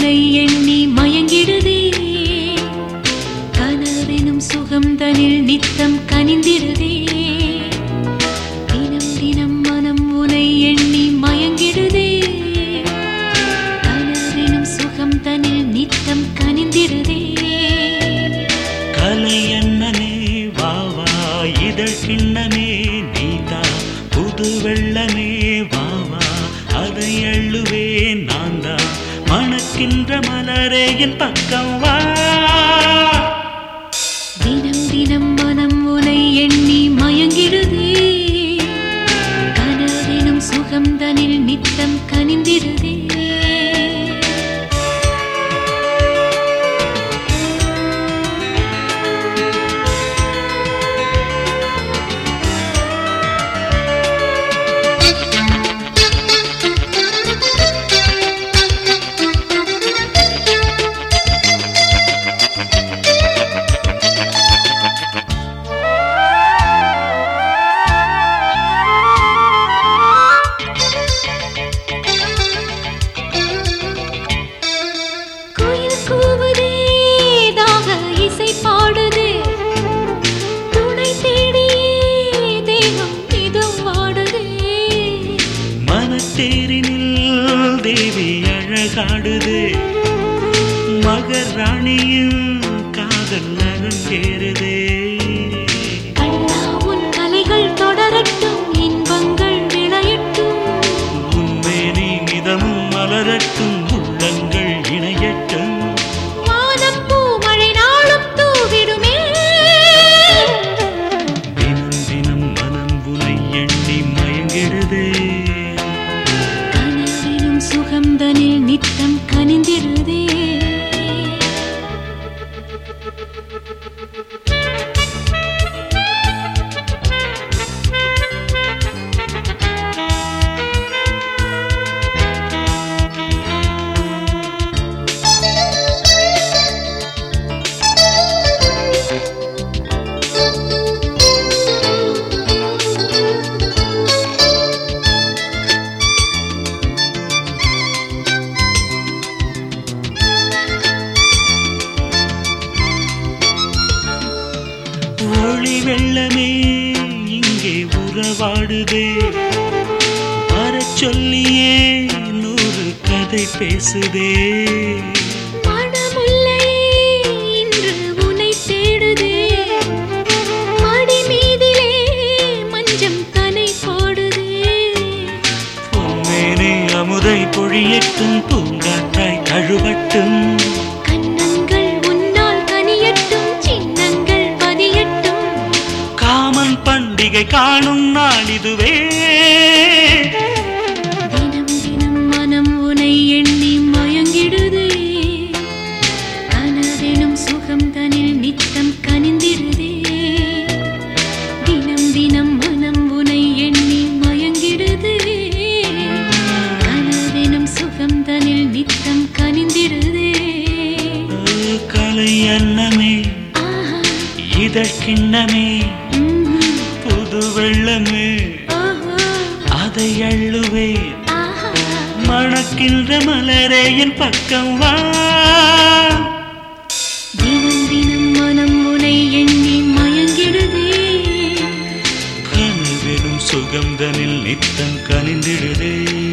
உனை எண்ணி மயங்கிடுதே கனவெனும் சுகம் தனில் நித்தம் கனிந்திடுதே தினம் தினம் மனம் உனை எண்ணி மயங்கிடுதே கனவெனும் சுகம் தனில் நித்தம் கனிந்திடுதே கலையண்ணனே வா வா இதழ் கிண்ணமே நீதா புது வெள்ளமே வா வா அதை அள்ளுவேன் நான் தான் மணக்கின்ற மலரே என் பக்கம் வா தினம் தினம் மனம் உனை எண்ணி மயங்கிடுதே கனவெனும் சுகம் தனில் நித்தம் கனிந்திடுதே குயில் கூவுதே தாக இசை பாடுதே துணை தேடியே தேகம் இதம் வாடுதே மனத்தேரினில் தேவி அழகாடுது மகராணியின் காதல் அரங்கேறுதே கண்ணா உன் கலைகள் தொடரட்டும் இன்பங்கள் விளையட்டும் உன்மேனி மிதமும் மலரட்டும் உள்ளங்கள் இணையட்டும் வானம் பூமழை நாளும் தூவிடுமே தினம் தினம் மனம் உனை எண்ணி மயங்கிடுதே கனவிலும் சுகந்தனில் நித்தம் கனிந்திடுதே ஒளி வெள்ளமே இங்கே உறவாடுதே வரச் சொல்லியே நூறு கதை பேசுதே மனமுல்லையே இன்று உனை தேடுதே மடி மீதிலே மஞ்சம் கனை போடுதே பொன்மேனே அமுதை பொழியட்டும் பூங்காற்றாய் தழுவட்டும் கண்ணங்கள் உன்னால் கனியட்டும் சின்னங்கள் பதியட்டும் காமன் பண்டிகை காணும் நாள் இதுவே தினம் தினம் மனம் உனை எண்ணி மயங்கிடுதே கனவெனும் சுகம் தனில் நித்தம் கனிந்திடுதே தினம் தினம் மனம் உனை எண்ணி மயங்கிடுதே கனவெனும் சுகம் தனில் நித்தம் கனிந்திடுதே கலை அன்னமே ஆஹா இதழ்கிண்ணமே ம்ஹும். புது வெள்ளமே ஓஹோ அதை அள்ளுவே ஆஹா மணக்கின்ற மலரே என் பக்கம் வா தினம் தினம் மனம் உனை எண்ணி மயங்கிடுதே கனவெனும் சுகந்தனில் நித்தம் கனிந்திடுதே